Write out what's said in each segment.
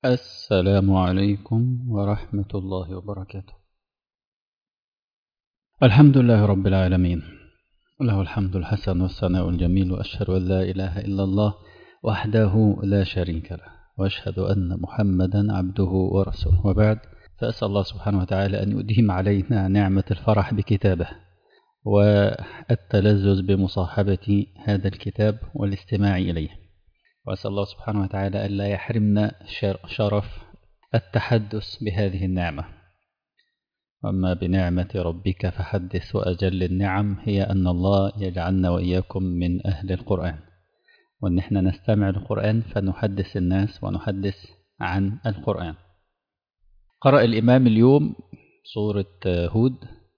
السلام عليكم ورحمة الله وبركاته الحمد لله رب العالمين له الحمد الحسن والثناء الجميل وأشهد أن لا إله إلا الله وحده لا شريك له وأشهد أن محمدا عبده ورسوله وبعد فأسأل الله سبحانه وتعالى أن يديم علينا نعمة الفرح بكتابه والتلذذ بمصاحبة هذا الكتاب والاستماع إليه وأسأل الله سبحانه وتعالى ألا يحرمنا شرف التحدث بهذه النعمة أما بنعمة ربك فحدث وأجل النعم هي أن الله يجعلنا وإياكم من أهل القرآن وأن احنا نستمع للقرآن فنحدث الناس ونحدث عن القرآن قرأ الإمام اليوم سورة هود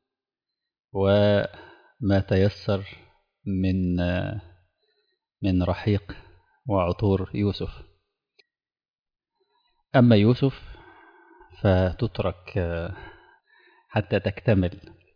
وما تيسر من من رحيق وعطور يوسف أما يوسف فتترك حتى تكتمل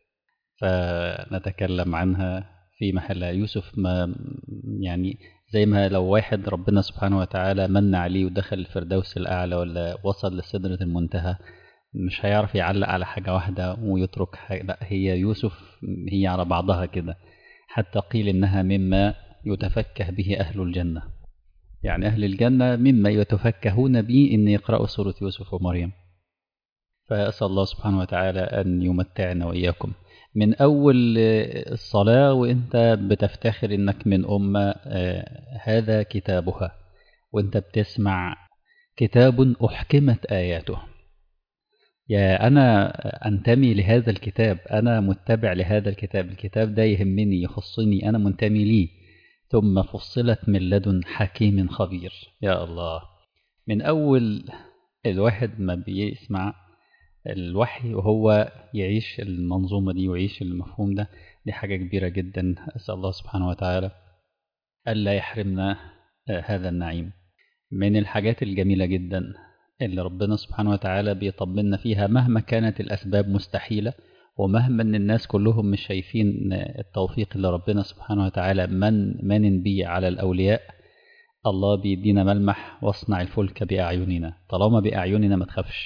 فنتكلم عنها في محلها يوسف ما يعني زي ما لو واحد ربنا سبحانه وتعالى من عليه ودخل الفردوس الأعلى ولا وصل لسدرة المنتهى مش هيعرف يعلق على حاجة واحدة ويترك حاجة لا هي يوسف هي على بعضها كده حتى قيل إنها مما يتفكه به أهل الجنة يعني أهل الجنة مما يتفكهون به إن يقرأوا سورة يوسف ومريم فأسأل الله سبحانه وتعالى أن يمتعنا وإياكم من أول الصلاة وإنت بتفتخر إنك من أمة هذا كتابها وإنت بتسمع كتاب أحكمت آياته يا أنا أنتمي لهذا الكتاب أنا متبع لهذا الكتاب الكتاب ده يهمني يخصني أنا منتمي ليه ثم فصلت من لدن حكيم خبير يا الله من أول الواحد ما بيسمع الوحي وهو يعيش المنظومة دي ويعيش المفهوم ده دي حاجة كبيرة جدا أسأل الله سبحانه وتعالى ألا يحرمنا هذا النعيم من الحاجات الجميلة جدا اللي ربنا سبحانه وتعالى بيطمنا فيها مهما كانت الأسباب مستحيلة ومهما ان الناس كلهم مش شايفين التوفيق اللي ربنا سبحانه وتعالى من من بيه على الأولياء الله بيدينا ملمح واصنع الفلك بأعيننا طالما بأعيننا ما تخافش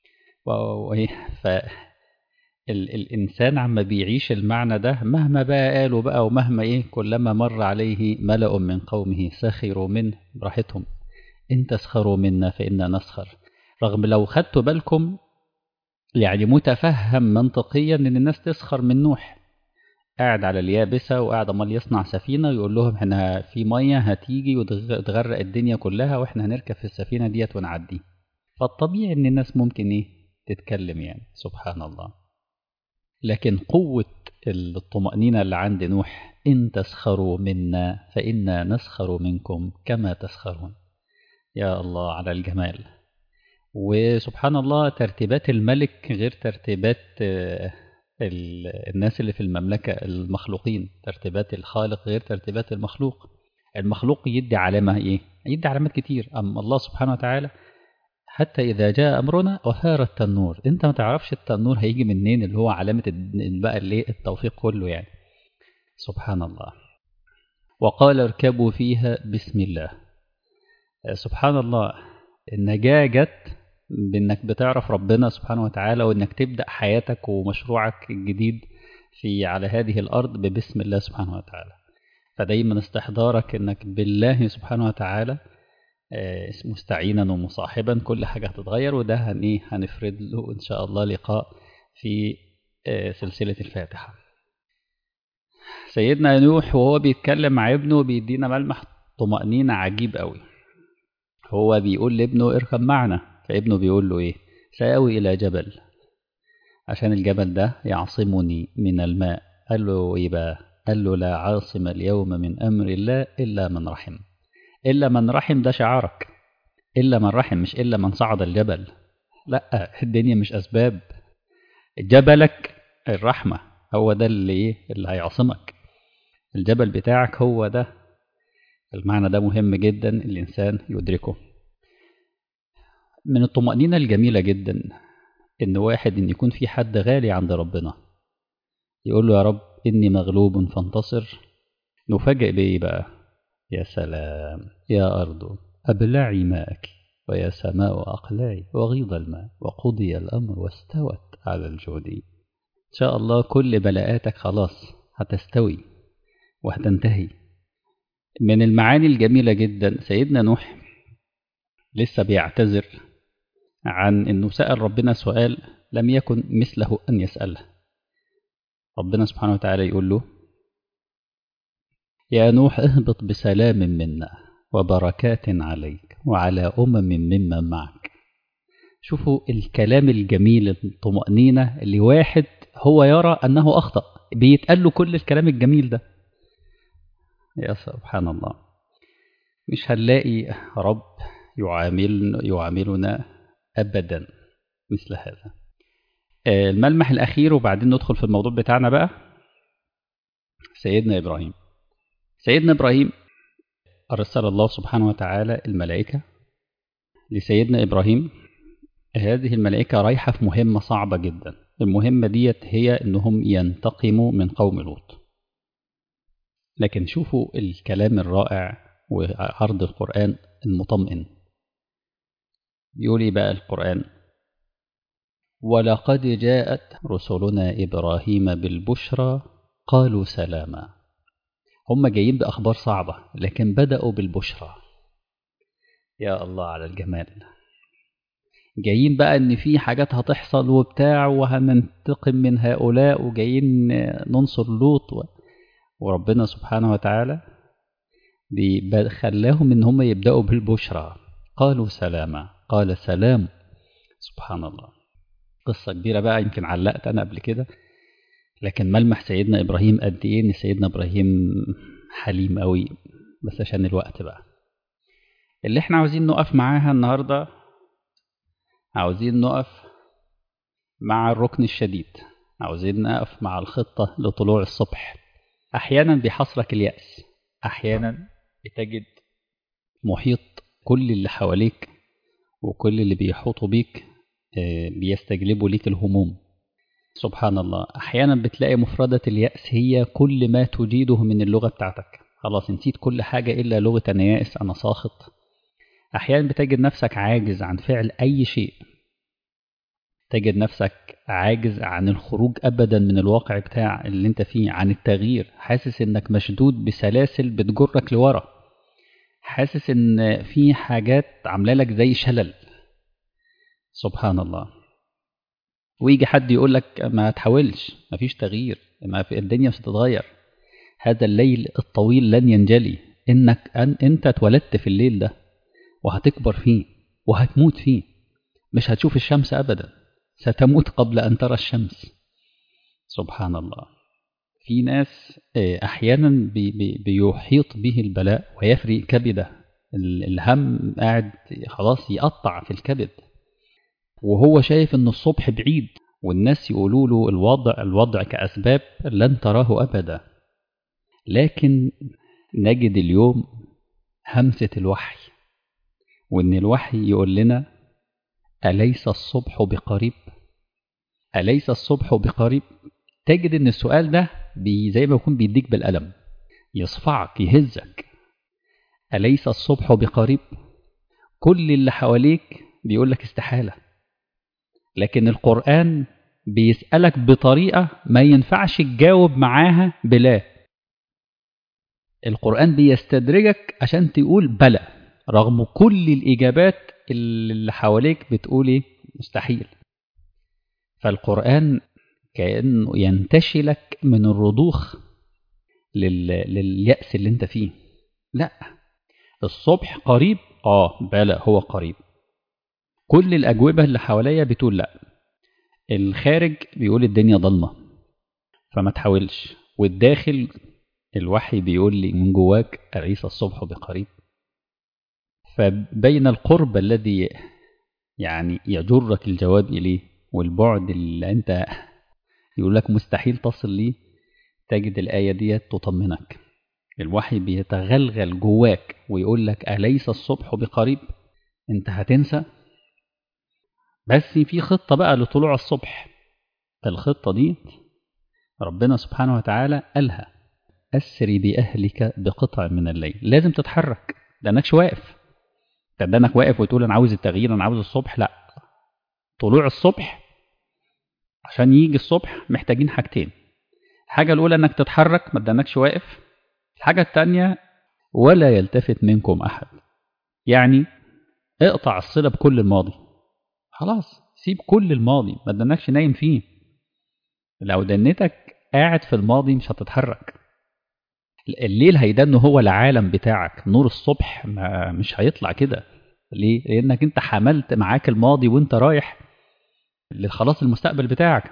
ف الإنسان عما بيعيش المعنى ده مهما بقى قالوا بقى ومهما إيه كلما مر عليه ملأ من قومه سخروا منه براحتهم إن تسخروا منا فإنا نسخر رغم لو خدتوا بالكم يعني متفهم منطقيا ان الناس تسخر من نوح قاعد على اليابسة وقاعد امال يصنع سفينة ويقول لهم احنا في مية هتيجي وتغرق الدنيا كلها واحنا هنركب في السفينة ديت ونعدي فالطبيعي ان الناس ممكن ايه تتكلم يعني سبحان الله لكن قوة الطمأنينة اللي عند نوح إن تسخروا منا فإنا نسخر منكم كما تسخرون يا الله على الجمال وسبحان الله ترتيبات الملك غير ترتيبات الناس اللي في المملكة المخلوقين ترتيبات الخالق غير ترتيبات المخلوق المخلوق يدي علامة ايه يدي علامات كتير أما الله سبحانه وتعالى حتى إذا جاء أمرنا وثار التنور أنت ما تعرفش التنور هيجي منين اللي هو علامة بقى اللي التوفيق كله يعني سبحان الله وقال اركبوا فيها بسم الله سبحان الله النجاة جت بانك بتعرف ربنا سبحانه وتعالى وانك تبدأ حياتك ومشروعك الجديد في على هذه الأرض ببسم الله سبحانه وتعالى فدايما استحضارك انك بالله سبحانه وتعالى مستعينا ومصاحبا كل حاجة هتتغير وده هن ايه هنفرد له ان شاء الله لقاء في سلسلة الفاتحة سيدنا نوح وهو بيتكلم مع ابنه بيدينا ملمح طمأنينة عجيب قوي هو بيقول لابنه اركب معنا فابنه بيقول له ايه سآوي إلى جبل عشان الجبل ده يعصمني من الماء قال له ايه بقى قال له لا عاصم اليوم من أمر الله إلا من رحم إلا من رحم ده شعارك إلا من رحم مش إلا من صعد الجبل لا الدنيا مش أسباب جبلك الرحمة هو ده اللي ايه اللي هيعصمك الجبل بتاعك هو ده المعنى ده مهم جدا الإنسان يدركه من الطمأنينة الجميلة جدا إن واحد إن يكون في حد غالي عند ربنا يقول له يا رب إني مغلوب فانتصر نفاجئ بإيه بقى يا سلام يا أرض أبلعي ماءك ويا سماء أقلاي وغيض الماء وقضي الأمر واستوت على الجود إن شاء الله كل بلاءاتك خلاص هتستوي وهتنتهي من المعاني الجميلة جدا سيدنا نوح لسه بيعتذر عن أنه سأل ربنا سؤال لم يكن مثله أن يسأله ربنا سبحانه وتعالى يقول له يا نوح اهبط بسلام منا وبركات عليك وعلى أمم ممن معك شوفوا الكلام الجميل الطمأنينة اللي واحد هو يرى أنه أخطأ بيتقال له كل الكلام الجميل ده يا سبحان الله مش هنلاقي رب يعامل يعاملنا أبدا مثل هذا الملمح الأخير وبعدين ندخل في الموضوع بتاعنا بقى سيدنا إبراهيم سيدنا إبراهيم أرسل الله سبحانه وتعالى الملائكة لسيدنا إبراهيم هذه الملائكة رايحة في مهمة صعبة جدا المهمة ديت هي أنهم ينتقموا من قوم لوط لكن شوفوا الكلام الرائع وعرض القرآن المطمئن يقول إيه بقى القرآن ولقد جاءت رسلنا إبراهيم بالبشرى قالوا سلاما هم جايين بأخبار صعبة لكن بدأوا بالبشرى يا الله على الجمال جايين بقى ان في حاجات هتحصل وبتاع وهننتقم من هؤلاء وجايين ننصر لوط و... وربنا سبحانه وتعالى خلاهم ان هم يبداوا بالبشرى قالوا سلاما قال سلام سبحان الله قصه كبيره بقى يمكن علقت انا قبل كده لكن ملمح سيدنا ابراهيم قد ايه ان سيدنا ابراهيم حليم قوي بس عشان الوقت بقى اللي احنا عاوزين نقف معاها النهارده عاوزين نقف مع الركن الشديد عاوزين نقف مع الخطة لطلوع الصبح أحيانا بيحصرك اليأس أحيانا بتجد محيط كل اللي حواليك وكل اللي بيحوطوا بيك بيستجلبوا ليك الهموم سبحان الله أحيانا بتلاقي مفردة اليأس هي كل ما تجيده من اللغة بتاعتك خلاص نسيت كل حاجة إلا لغة أنا يائس أنا ساخط أحيانا بتجد نفسك عاجز عن فعل أي شيء تجد نفسك عاجز عن الخروج أبدا من الواقع بتاع اللي انت فيه عن التغيير حاسس انك مشدود بسلاسل بتجرك لورا حاسس ان في حاجات عامله لك زي شلل سبحان الله ويجي حد يقول لك ما تحاولش ما فيش تغيير ما في الدنيا مش هتتغير هذا الليل الطويل لن ينجلي انك أن انت اتولدت في الليل ده وهتكبر فيه وهتموت فيه مش هتشوف الشمس أبدا ستموت قبل أن ترى الشمس سبحان الله في ناس أحيانا بي بي بيحيط به البلاء ويفري كبده الهم قاعد خلاص يقطع في الكبد وهو شايف ان الصبح بعيد والناس يقولوا له الوضع الوضع كأسباب لن تراه أبدا لكن نجد اليوم همسة الوحي وإن الوحي يقول لنا أليس الصبح بقريب أليس الصبح بقريب تجد إن السؤال ده بي زي ما يكون بيديك بالقلم يصفعك يهزك أليس الصبح بقريب كل اللي حواليك بيقول لك استحالة لكن القرآن بيسألك بطريقة ما ينفعش تجاوب معاها بلا القرآن بيستدرجك عشان تقول بلى رغم كل الإجابات اللي حواليك بتقول إيه مستحيل فالقرآن كأنه ينتشلك من الرضوخ لل... لليأس اللي انت فيه لا الصبح قريب اه بلى هو قريب كل الأجوبة اللي حواليا بتقول لا الخارج بيقول الدنيا ضلمة فما تحاولش والداخل الوحي بيقول لي من جواك أليس الصبح بقريب فبين القرب الذي يعني يجرك الجواب إليه والبعد اللي أنت يقول لك مستحيل تصل ليه تجد الآية دي تطمنك الوحي بيتغلغل جواك ويقول لك أليس الصبح بقريب أنت هتنسى بس في خطة بقى لطلوع الصبح الخطة دي ربنا سبحانه وتعالى قالها أسري بأهلك بقطع من الليل لازم تتحرك لأنكش واقف تدانك واقف وتقول انا عاوز التغيير انا عاوز الصبح لا طلوع الصبح عشان يجي الصبح محتاجين حاجتين الحاجة الأولى إنك تتحرك ما تدانكش واقف الحاجة التانية ولا يلتفت منكم أحد يعني اقطع الصلة بكل الماضي خلاص سيب كل الماضي ما تدانكش نايم فيه لو دنتك قاعد في الماضي مش هتتحرك الليل هيدن هو العالم بتاعك نور الصبح ما مش هيطلع كده ليه؟ لأنك أنت حملت معاك الماضي وأنت رايح لخلاص المستقبل بتاعك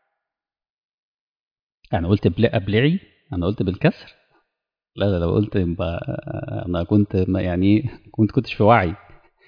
أنا قلت أبلعي أنا قلت بالكسر لا لا لو قلت أنا كنت يعني كنت كنتش في وعي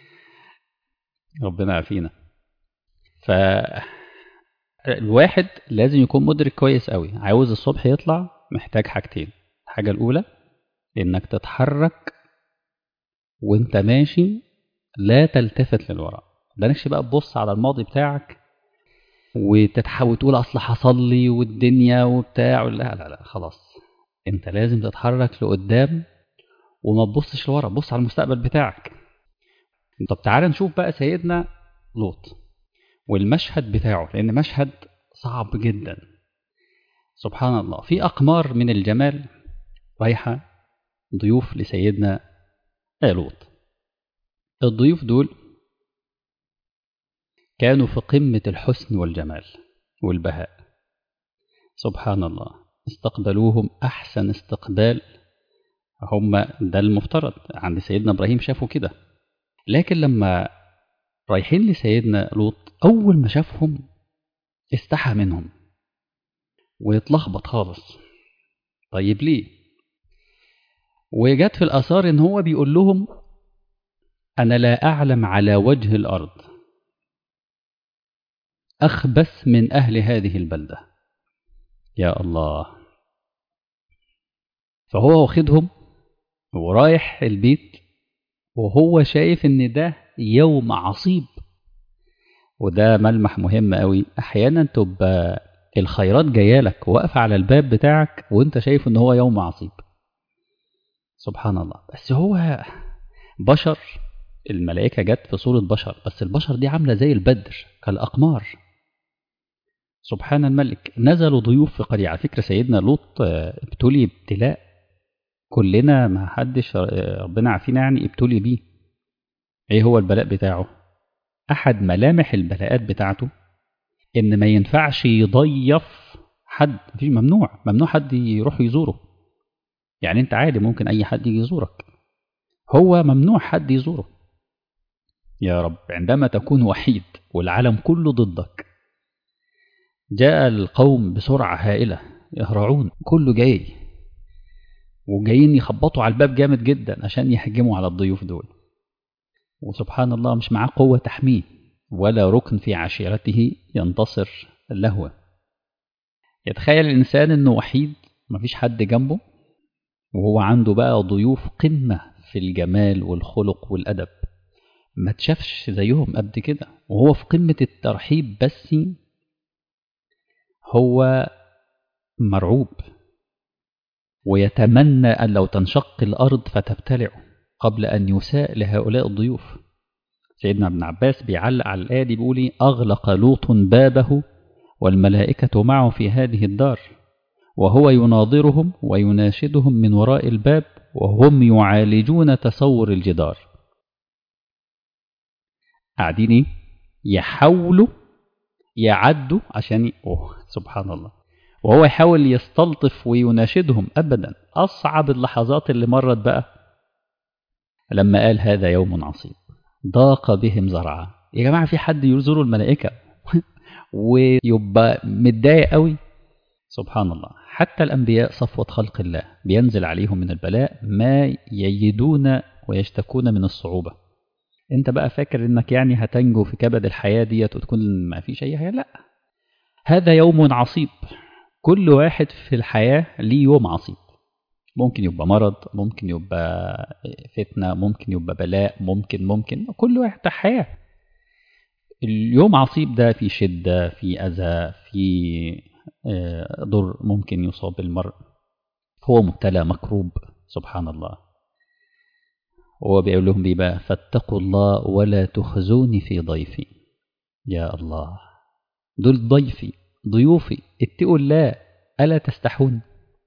ربنا يعافينا ف الواحد لازم يكون مدرك كويس قوي عاوز الصبح يطلع محتاج حاجتين الحاجة الأولى إنك تتحرك وانت ماشي لا تلتفت للوراء مالكش بقى تبص على الماضي بتاعك وتتحاول تقول اصل حصل لي والدنيا وبتاع لا لا لا خلاص انت لازم تتحرك لقدام وما تبصش لورا بص على المستقبل بتاعك طب تعالى نشوف بقى سيدنا لوط والمشهد بتاعه لان مشهد صعب جدا سبحان الله في اقمار من الجمال رايحه ضيوف لسيدنا لوط الضيوف دول كانوا في قمة الحسن والجمال والبهاء سبحان الله استقبلوهم أحسن استقبال هم ده المفترض عند سيدنا إبراهيم شافوا كده لكن لما رايحين لسيدنا لوط أول ما شافهم استحى منهم ويتلخبط خالص طيب ليه وجت في الآثار إن هو بيقول لهم أنا لا أعلم على وجه الأرض أخبث من أهل هذه البلدة يا الله فهو واخدهم ورايح البيت وهو شايف ان ده يوم عصيب وده ملمح مهم قوي احيانا تبقى الخيرات جايه لك واقفه على الباب بتاعك وانت شايف ان هو يوم عصيب سبحان الله بس هو بشر الملائكه جت في صوره بشر بس البشر دي عامله زي البدر كالاقمار سبحان الملك نزلوا ضيوف في قرية على فكرة سيدنا لوط ابتلي ابتلاء كلنا ما حدش ربنا عافينا يعني ابتلي بيه ايه هو البلاء بتاعه احد ملامح البلاءات بتاعته ان ما ينفعش يضيف حد مفيش ممنوع ممنوع حد يروح يزوره يعني انت عادي ممكن اي حد يجي يزورك هو ممنوع حد يزوره يا رب عندما تكون وحيد والعالم كله ضدك جاء القوم بسرعة هائلة يهرعون كله جاي وجايين يخبطوا على الباب جامد جدا عشان يهجموا على الضيوف دول وسبحان الله مش معاه قوة تحميه ولا ركن في عشيرته ينتصر له يتخيل الإنسان إنه وحيد مفيش حد جنبه وهو عنده بقى ضيوف قمة في الجمال والخلق والأدب ما تشافش زيهم قبل كده وهو في قمة الترحيب بس هو مرعوب ويتمنى أن لو تنشق الأرض فتبتلعه قبل أن يساء لهؤلاء الضيوف سيدنا ابن عباس بيعلق على الآية دي بيقول أغلق لوط بابه والملائكة معه في هذه الدار وهو يناظرهم ويناشدهم من وراء الباب وهم يعالجون تصور الجدار قاعدين يحاولوا يعدوا عشان أوه سبحان الله وهو يحاول يستلطف ويناشدهم أبدا أصعب اللحظات اللي مرت بقى لما قال هذا يوم عصيب ضاق بهم زرعا يا جماعة في حد يزور الملائكة ويبقى متضايق قوي سبحان الله حتى الأنبياء صفوة خلق الله بينزل عليهم من البلاء ما يجدون ويشتكون من الصعوبة انت بقى فاكر انك يعني هتنجو في كبد الحياة ديت وتكون ما فيش اي حاجة لا هذا يوم عصيب كل واحد في الحياة ليه يوم عصيب ممكن يبقى مرض ممكن يبقى فتنة ممكن يبقى بلاء ممكن ممكن كل واحد حياة اليوم عصيب ده في شدة في أذى في ضر ممكن يصاب المرء هو مبتلى مكروب سبحان الله وهو بيقول لهم بيه بقى فاتقوا الله ولا تخزوني في ضيفي يا الله دول ضيفي ضيوفي اتقوا الله ألا تستحون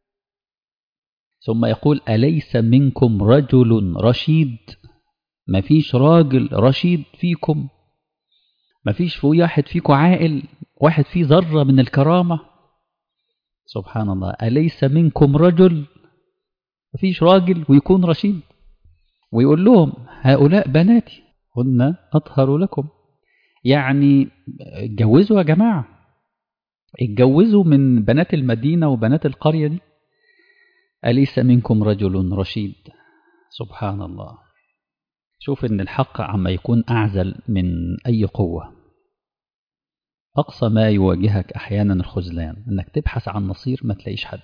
ثم يقول أليس منكم رجل رشيد مفيش راجل رشيد فيكم مفيش في واحد فيكم عاقل واحد فيه ذرة من الكرامة سبحان الله أليس منكم رجل مفيش راجل ويكون رشيد ويقول لهم هؤلاء بناتي هن أطهر لكم يعني اتجوزوا يا جماعة اتجوزوا من بنات المدينة وبنات القرية دي أليس منكم رجل رشيد سبحان الله شوف ان الحق عما يكون أعزل من أي قوة أقصى ما يواجهك أحيانا الخذلان أنك تبحث عن نصير ما تلاقيش حد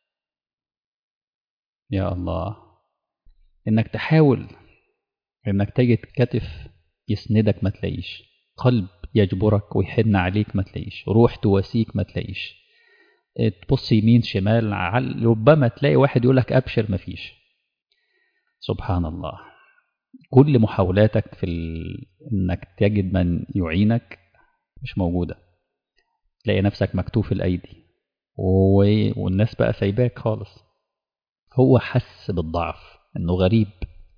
يا الله انك تحاول انك تجد كتف يسندك ما تلاقيش قلب يجبرك ويحن عليك ما تلاقيش روح تواسيك ما تلاقيش تبص يمين شمال ربما تلاقي واحد يقول لك ابشر ما فيش سبحان الله كل محاولاتك في ال... انك تجد من يعينك مش موجوده تلاقي نفسك مكتوف الايدي و... والناس بقى سايباك خالص هو حس بالضعف انه غريب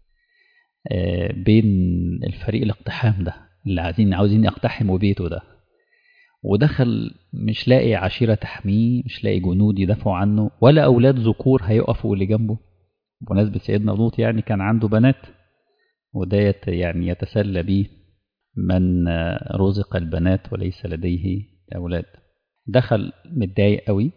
بين الفريق الاقتحام ده اللي عايزين عاوزين يقتحموا بيته ده ودخل مش لاقي عشيرة تحميه مش لاقي جنود يدافعوا عنه ولا أولاد ذكور هيقفوا اللي جنبه بمناسبة سيدنا لوط يعني كان عنده بنات وده يعني يتسلى به من رزق البنات وليس لديه أولاد دخل متضايق قوي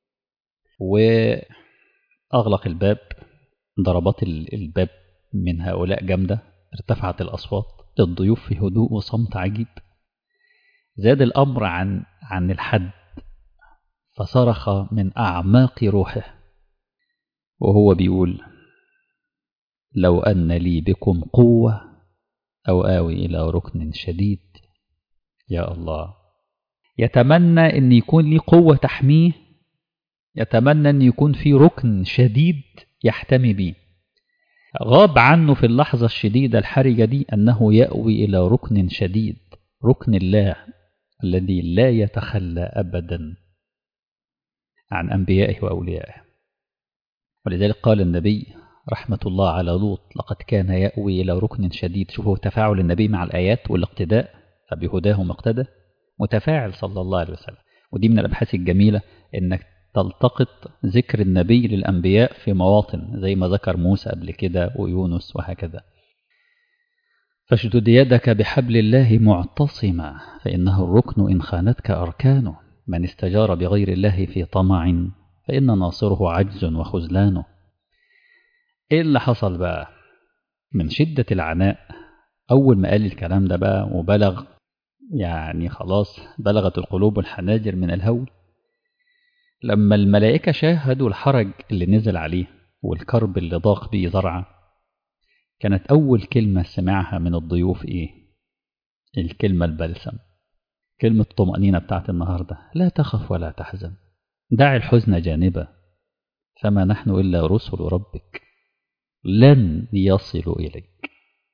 وأغلق الباب ضربات الباب من هؤلاء جامدة ارتفعت الأصوات الضيوف في هدوء وصمت عجيب زاد الأمر عن عن الحد فصرخ من أعماق روحه وهو بيقول لو أن لي بكم قوة أو آوي إلى ركن شديد يا الله يتمنى أن يكون لي قوة تحميه يتمنى أن يكون في ركن شديد يحتمي به غاب عنه في اللحظة الشديدة الحرجة دي أنه يأوي إلى ركن شديد ركن الله الذي لا يتخلى أبدا عن أنبيائه وأوليائه ولذلك قال النبي رحمة الله على لوط لقد كان يأوي إلى ركن شديد شوفوا تفاعل النبي مع الآيات والاقتداء فبهداه مقتدى متفاعل صلى الله عليه وسلم ودي من الأبحاث الجميلة إنك تلتقط ذكر النبي للأنبياء في مواطن زي ما ذكر موسى قبل كده ويونس وهكذا فاشدد يدك بحبل الله معتصما فإنه الركن إن خانتك أركانه من استجار بغير الله في طمع فإن ناصره عجز وخذلانه إيه اللي حصل بقى من شدة العناء أول ما قال الكلام ده بقى وبلغ يعني خلاص بلغت القلوب الحناجر من الهول لما الملائكة شاهدوا الحرج اللي نزل عليه والكرب اللي ضاق به ذرعه كانت أول كلمة سمعها من الضيوف إيه؟ الكلمة البلسم كلمة الطمأنينة بتاعت النهاردة لا تخف ولا تحزن دع الحزن جانبا فما نحن إلا رسل ربك لن يصلوا إليك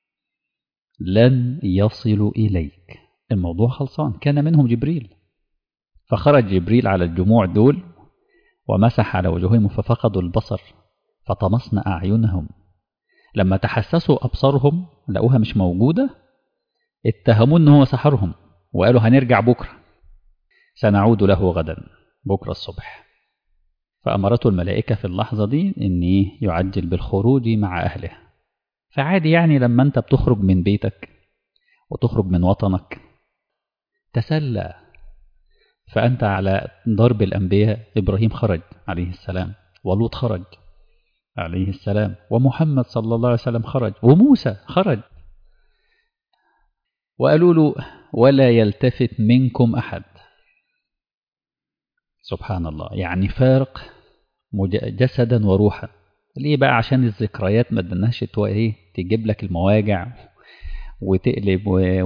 لن يصلوا إليك الموضوع خلصان كان منهم جبريل فخرج جبريل على الجموع دول ومسح على وجوههم ففقدوا البصر فطمسن أعينهم لما تحسسوا أبصارهم لقوها مش موجودة اتهموا ان هو سحرهم وقالوا هنرجع بكرة سنعود له غدا بكرة الصبح فأمرته الملائكة في اللحظة دي أن يعجل بالخروج مع أهله فعادي يعني لما أنت بتخرج من بيتك وتخرج من وطنك تسلى فأنت على ضرب الأنبياء إبراهيم خرج عليه السلام ولوط خرج عليه السلام ومحمد صلى الله عليه وسلم خرج وموسى خرج وقالوا له ولا يلتفت منكم أحد سبحان الله يعني فارق جسدا وروحا ليه بقى عشان الذكريات ما ادناش ايه تجيب لك المواجع وتقلب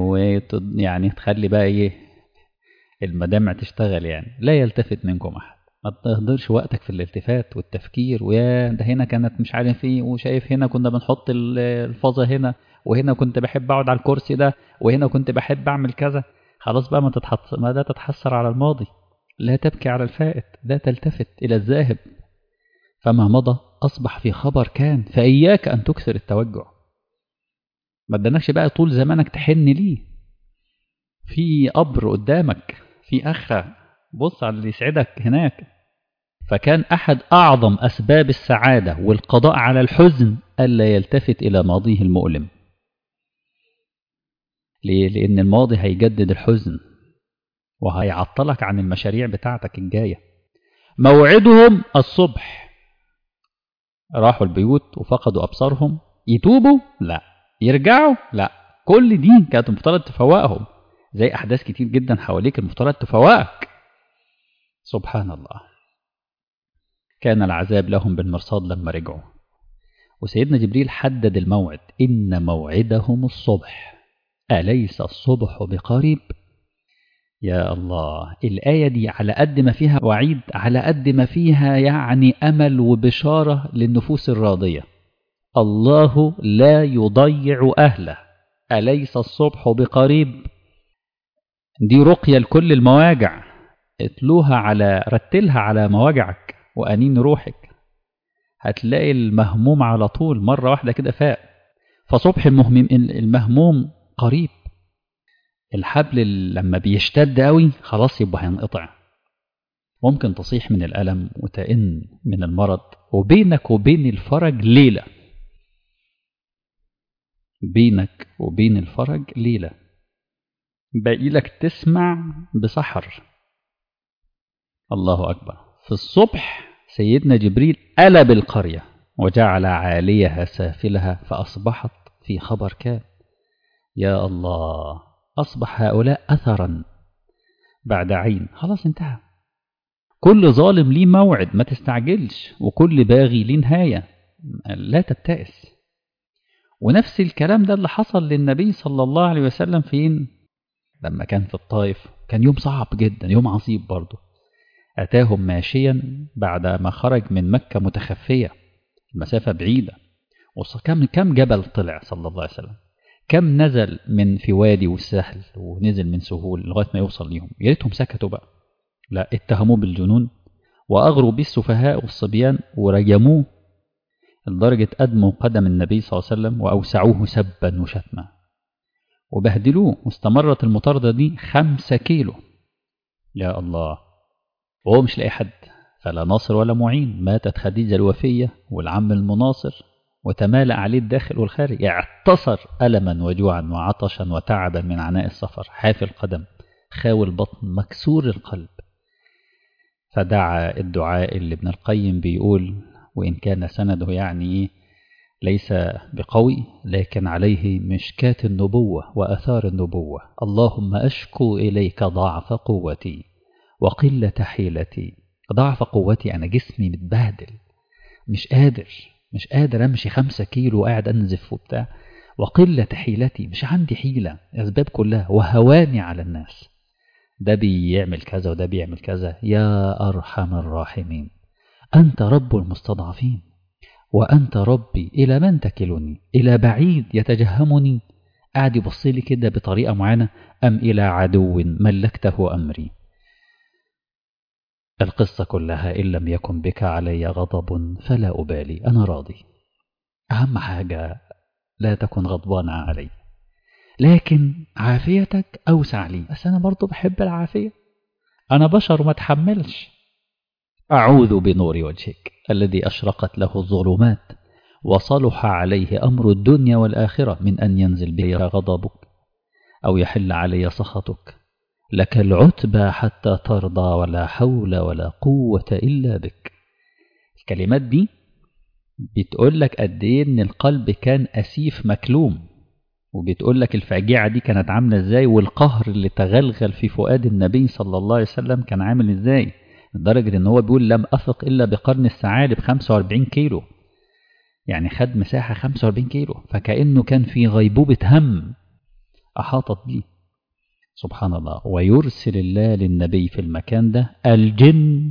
ويعني تخلي بقى ايه المدامع تشتغل يعني لا يلتفت منكم أحد ما تهدرش وقتك في الالتفات والتفكير ويا ده هنا كانت مش عارف ايه وشايف هنا كنا بنحط الفازة هنا وهنا كنت بحب اقعد على الكرسي ده وهنا كنت بحب اعمل كذا خلاص بقى ما تتحط ما لا تتحسر على الماضي لا تبكي على الفائت لا تلتفت الى الذاهب فما مضى اصبح في خبر كان فاياك ان تكثر التوجع ما ادانكش بقى طول زمانك تحن ليه في قبر قدامك في اخره بص على اللي يسعدك هناك فكان احد اعظم اسباب السعاده والقضاء على الحزن الا يلتفت الى ماضيه المؤلم ليه؟ لأن الماضي هيجدد الحزن وهيعطلك عن المشاريع بتاعتك الجاية موعدهم الصبح راحوا البيوت وفقدوا أبصارهم يتوبوا لا يرجعوا لا كل دي كانت المفترض تفوقهم زي أحداث كتير جدا حواليك المفترض تفوقك سبحان الله كان العذاب لهم بالمرصاد لما رجعوا وسيدنا جبريل حدد الموعد إن موعدهم الصبح أليس الصبح بقريب يا الله الآية دي على قد ما فيها وعيد على قد ما فيها يعني أمل وبشارة للنفوس الراضية الله لا يضيع أهله أليس الصبح بقريب دي رقية لكل المواجع اتلوها على رتلها على مواجعك وأنين روحك هتلاقي المهموم على طول مرة واحدة كده فاق فصبح المهمم المهموم قريب الحبل لما بيشتد قوي خلاص يبقى هينقطع ممكن تصيح من الألم وتئن من المرض وبينك وبين الفرج ليلة بينك وبين الفرج ليلة باقي لك تسمع بسحر الله أكبر في الصبح سيدنا جبريل قلب القرية وجعل عاليها سافلها فأصبحت في خبر كان يا الله أصبح هؤلاء أثرا بعد عين خلاص انتهى كل ظالم ليه موعد ما تستعجلش وكل باغي ليه نهاية لا تبتئس ونفس الكلام ده اللي حصل للنبي صلى الله عليه وسلم فين لما كان في الطائف كان يوم صعب جدا يوم عصيب برضه أتاهم ماشيا بعد ما خرج من مكة متخفية المسافة بعيدة وكم كم جبل طلع صلى الله عليه وسلم كم نزل من في وادي والسهل ونزل من سهول لغاية ما يوصل ليهم يا ريتهم سكتوا بقى لا اتهموه بالجنون وأغروا به السفهاء والصبيان ورجموه لدرجة أدموا قدم النبي صلى الله عليه وسلم وأوسعوه سبا وشتما وبهدلوه واستمرت المطاردة دي خمسة كيلو يا الله وهو مش لاقي حد فلا ناصر ولا معين ماتت خديجة الوفية والعم المناصر وتمالأ عليه الداخل والخارج اعتصر ألما وجوعا وعطشا وتعبا من عناء السفر حافي القدم خاوي البطن مكسور القلب فدعا الدعاء اللي ابن القيم بيقول وإن كان سنده يعني ليس بقوي لكن عليه مشكاة النبوة وأثار النبوة اللهم أشكو إليك ضعف قوتي وقلة حيلتي ضعف قوتي أنا جسمي متبهدل مش قادر مش قادر أمشي خمسة كيلو وقاعد أنزف وبتاع وقلة حيلتي مش عندي حيلة أسباب كلها وهواني على الناس ده بيعمل كذا وده بيعمل كذا يا أرحم الراحمين أنت رب المستضعفين وأنت ربي إلى من تكلني إلى بعيد يتجهمني قاعد يبص لي كده بطريقة معينة أم إلى عدو ملكته أمري القصة كلها إن لم يكن بك علي غضب فلا أبالي أنا راضي أهم حاجة لا تكن غضبان علي لكن عافيتك أوسع لي بس أنا برضو بحب العافية أنا بشر وما تحملش أعوذ بنور وجهك الذي أشرقت له الظلمات وصلح عليه أمر الدنيا والآخرة من أن ينزل به غضبك أو يحل علي سخطك لك العتبى حتى ترضى ولا حول ولا قوة إلا بك الكلمات دي بتقول لك قد إيه إن القلب كان أسيف مكلوم وبتقول لك الفاجعة دي كانت عاملة إزاي والقهر اللي تغلغل في فؤاد النبي صلى الله عليه وسلم كان عامل إزاي لدرجة إن هو بيقول لم أفق إلا بقرن السعادة 45 كيلو يعني خد مساحة 45 كيلو فكأنه كان في غيبوبة هم أحاطت بيه سبحان الله ويرسل الله للنبي في المكان ده الجن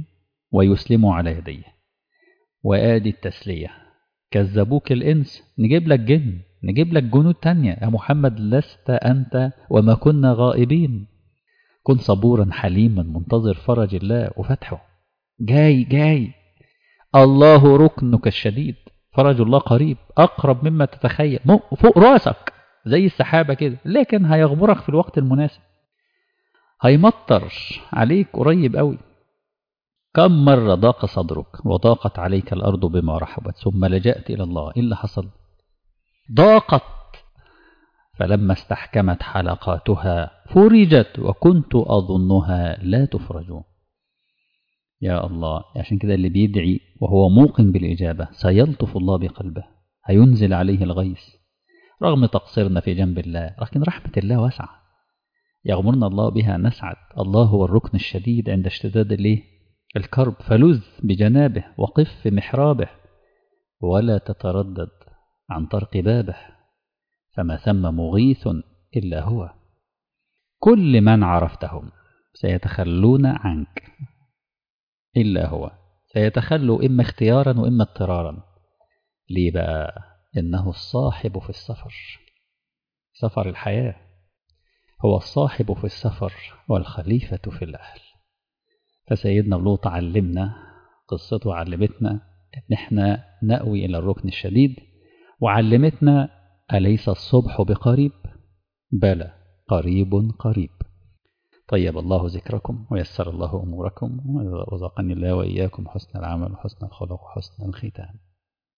ويسلموا على يديه وآدي التسلية كذبوك الإنس نجيب لك جن نجيب لك جنود تانية يا محمد لست أنت وما كنا غائبين كن صبورا حليما منتظر فرج الله وفتحه جاي جاي الله ركنك الشديد فرج الله قريب أقرب مما تتخيل فوق راسك زي السحابة كده لكن هيغمرك في الوقت المناسب هيمطر عليك قريب قوي كم مرة ضاق صدرك وضاقت عليك الأرض بما رحبت ثم لجأت إلى الله إيه اللي حصل ضاقت فلما استحكمت حلقاتها فرجت وكنت أظنها لا تفرج يا الله عشان كده اللي بيدعي وهو موقن بالإجابة سيلطف الله بقلبه هينزل عليه الغيث رغم تقصيرنا في جنب الله لكن رحمة الله واسعة يغمرنا الله بها نسعد الله هو الركن الشديد عند اشتداد الايه الكرب فلذ بجنابه وقف في محرابه ولا تتردد عن طرق بابه فما ثم مغيث إلا هو كل من عرفتهم سيتخلون عنك إلا هو سيتخلوا إما اختيارا وإما اضطرارا ليه بقى إنه الصاحب في السفر سفر الحياة هو الصاحب في السفر والخليفة في الأهل فسيدنا لوط علمنا قصته علمتنا إن إحنا نأوي إلى الركن الشديد وعلمتنا أليس الصبح بقريب بلى قريب قريب طيب الله ذكركم ويسر الله أموركم ورزقني الله وإياكم حسن العمل وحسن الخلق وحسن الختام